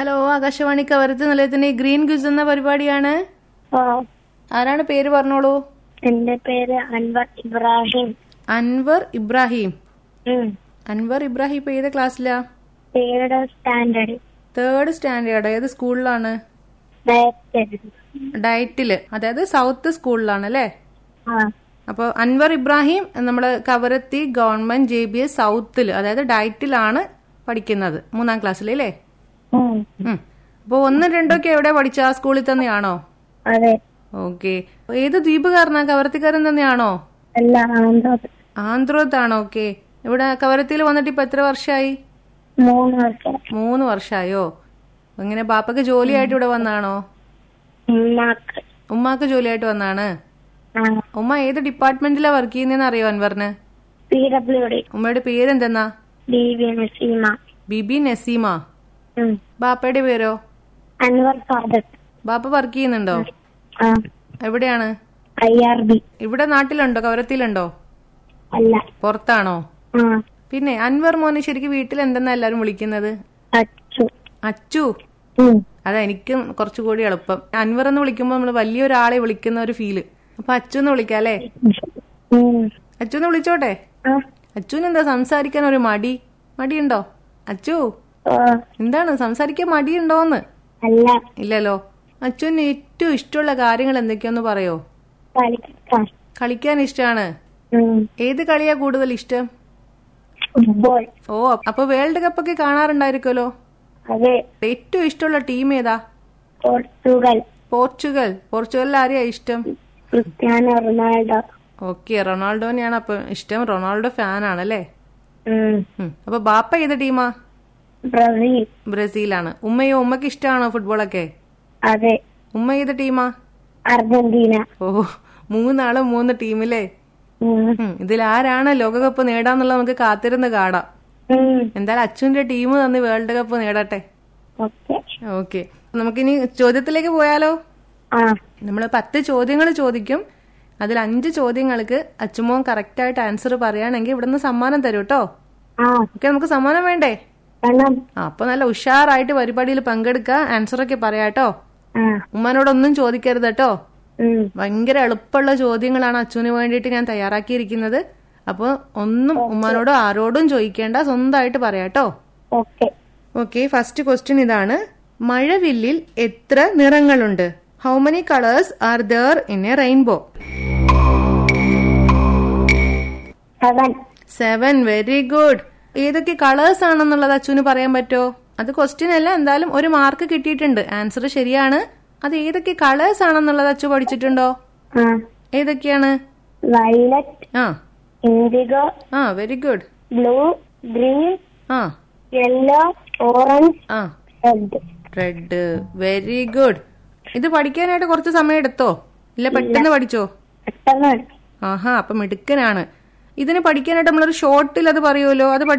Hello Akashvani Kavaratti നിലയത്തിന്റെ green ഗുസ് എന്ന പരിപാടിയാണ് ഓ ആരാണ് പേര് പറഞ്ഞോളൂ എന്റെ പേര് അൻവർ ഇബ്രാഹിം അൻവർ ഇബ്രാഹിം ഉം. അൻവർ ഇബ്രാഹിം ഇപ്പൊ ഏത് ക്ലാസ്സിലാ തേർഡ് സ്റ്റാൻഡേർഡ് തേർഡ് സ്റ്റാൻഡേർഡ് ഏത് സ്കൂളിലാണ് ഡയറ്റ് ഡയറ്റില് അതായത് സൗത്ത് സ്കൂളിലാണ് അല്ലേ ആ അപ്പോൾ അൻവർ ഇബ്രാഹിം നമ്മള് Kavaratti government J B S സൗത്തിൽ അതായത് ഡയറ്റിലാണ് പഠിക്കുന്നത് മൂന്നാം ക്ലാസ്സിൽ അല്ലേ ഉം. ഉം. അപ്പൊ ഒന്നും രണ്ടൊക്കെ എവിടെ പഠിച്ച ആ സ്കൂളിൽ തന്നെയാണോ അതെ ഓക്കെ ഏത് ദ്വീപുകാരനാ കവരത്തിക്കാരൻ തന്നെയാണോ അല്ല ആന്ധ്ര ആന്ധ്രത്താണോ ഓക്കെ ഇവിടെ കവരത്തിയിൽ വന്നിട്ട് ഇപ്പൊ എത്ര വർഷമായി മൂന്ന് വർഷം മൂന്ന് വർഷമായോ ഇങ്ങനെ ബാപ്പക്ക് ജോലിയായിട്ട് ഇവിടെ വന്നാണോ ഉമ്മാക്ക് ഉമ്മാക്ക് ജോലിയായിട്ട് വന്നാണ് ആ ഉമ്മ ഏത് ഡിപ്പാർട്ട്മെന്റിലാ വർക്ക് ചെയ്യുന്നതെന്ന് അറിയോ അൻവറിന് പി ഡബ്ല്യു ഡി ഉമ്മയുടെ പേരെന്തെന്നാ ഡി വി നസീമ ബിബി നസീമ ഉം. ബാപ്പയുടെ പേരോ അൻവർ സാദത്ത് ബാപ്പ വർക്ക് ചെയ്യുന്നുണ്ടോ ആ എവിടെയാണ് ഐ ആർ ബി ഇവിടെ നാട്ടിലുണ്ടോ കവരത്തിലുണ്ടോ അല്ല പുറത്താണോ ആ പിന്നെ അൻവർ മോനെ ശരിക്കും വീട്ടിൽ എന്തെന്നാ എല്ലാരും വിളിക്കുന്നത് അച്ചു അച്ചു ഉം. അതാ എനിക്ക് കുറച്ചുകൂടി എളുപ്പം അൻവർ എന്ന് വിളിക്കുമ്പോൾ നമ്മൾ വലിയൊരാളെ വിളിക്കുന്ന ഒരു ഫീല് അപ്പൊ അച്ചു എന്ന് വിളിക്കാം അല്ലേ ഉം. അച്ചു എന്ന് വിളിച്ചോട്ടെ ആ അച്ചുവിന് എന്താ സംസാരിക്കാൻ ഒരു മടി മടിയുണ്ടോ അച്ചു ഓ എന്താണ് സംസാരിക്കാൻ മടിയുണ്ടോന്ന് അല്ല ഇല്ലല്ലോ അച്ചുവിന് ഏറ്റവും ഇഷ്ടമുള്ള കാര്യങ്ങൾ എന്തൊക്കെയാന്ന് പറയോ കളിക്കാൻ കളിക്കാൻ ഇഷ്ടമാണ് ഉം. ഏത് കളിയാ കൂടുതൽ ഇഷ്ടം ഫുട്ബോൾ ഓ അപ്പൊ വേൾഡ് കപ്പ് ഒക്കെ കാണാറുണ്ടായിരിക്കുമല്ലോ അതെ ഏറ്റവും ഇഷ്ടമുള്ള ടീം ഏതാ പോർച്ചുഗൽ പോർച്ചുഗൽ പോർച്ചുഗലിൽ ആരെയാ ഇഷ്ടം ക്രിസ്ത്യാനോ റൊണാൾഡോ ഓക്കെ റൊണാൾഡോനെയാണ് അപ്പൊ ഇഷ്ടം റൊണാൾഡോ ഫാൻ ആണല്ലേ ഉം. ഉം. അപ്പൊ ബാപ്പ ഏത് ടീമാ ബ്രസീൽ ബ്രസീലാണ് ഉമ്മയോ ഉമ്മക്ക് ഇഷ്ടമാണോ ഫുട്ബോളൊക്കെ അതെ ഉമ്മ ഏത് ടീമാ അർജന്റീന ഓ മൂന്നാളും മൂന്ന് ടീമില്ലേ ഉം. ഉം. ഇതിൽ ആരാണ് ലോകകപ്പ് നേടാന്നുള്ളത് നമുക്ക് കാത്തിരുന്ന് കാണാം ഉം. എന്തായാലും അച്ഛന്റെ ടീം തന്ന് വേൾഡ് കപ്പ് നേടട്ടെ ഓക്കെ ഓക്കെ നമുക്കിനി ചോദ്യത്തിലേക്ക് പോയാലോ ആ നമ്മൾ പത്ത് ചോദ്യങ്ങൾ ചോദിക്കും അതിൽ അഞ്ച് ചോദ്യങ്ങൾക്ക് അച്ചുമോൻ കറക്റ്റ് ആയിട്ട് ആൻസർ പറയുകയാണെങ്കിൽ ഇവിടുന്ന് സമ്മാനം തരും കേട്ടോ ആ ഓക്കെ നമുക്ക് സമ്മാനം വേണ്ടേ വേണം ആ അപ്പൊ നല്ല ഉഷാറായിട്ട് പരിപാടിയിൽ പങ്കെടുക്കുക ആൻസർ ഒക്കെ പറയാട്ടോ ആ ഉമ്മാനോടൊന്നും ചോദിക്കരുത് കേട്ടോ ഉം. ഭയങ്കര എളുപ്പമുള്ള ചോദ്യങ്ങളാണ് അച്ഛന് വേണ്ടിയിട്ട് ഞാൻ തയ്യാറാക്കിയിരിക്കുന്നത് അപ്പോൾ ഒന്നും ഉമ്മാനോടും ആരോടും ചോദിക്കേണ്ട സ്വന്തമായിട്ട് പറയാട്ടോ ഓക്കെ ഓക്കെ ഫസ്റ്റ് ക്വസ്റ്റ്യൻ ഇതാണ് മഴവില്ലിൽ എത്ര നിറങ്ങളുണ്ട് how many colours are there in a rainbow seven seven very good ഏതൊക്കെ കളേഴ്സ് ആണെന്നുള്ളത് അച്ഛന് പറയാൻ പറ്റോ അത് ക്വസ്റ്റ്യൻ അല്ല എന്തായാലും ഒരു മാർക്ക് കിട്ടിയിട്ടുണ്ട് ആൻസർ ശരിയാണ് അത് ഏതൊക്കെ കളേഴ്സ് ആണെന്നുള്ളത് അച്ചു പഠിച്ചിട്ടുണ്ടോ ആ ഏതൊക്കെയാണ് violet ah indigo ah very good blue green ah yellow orange ah red red very good ഇത് പഠിക്കാനായിട്ട് കുറച്ച് സമയം എടുത്തോ ഇല്ല പെട്ടെന്ന് പഠിച്ചോ പെട്ടെന്ന് ആഹാ അപ്പൊ മിടുക്കനാണ് ഇതിന് പഠിക്കാനായിട്ട് നമ്മളൊരു ഷോർട്ടിൽ അത് പറയുമല്ലോ അത് പഠി-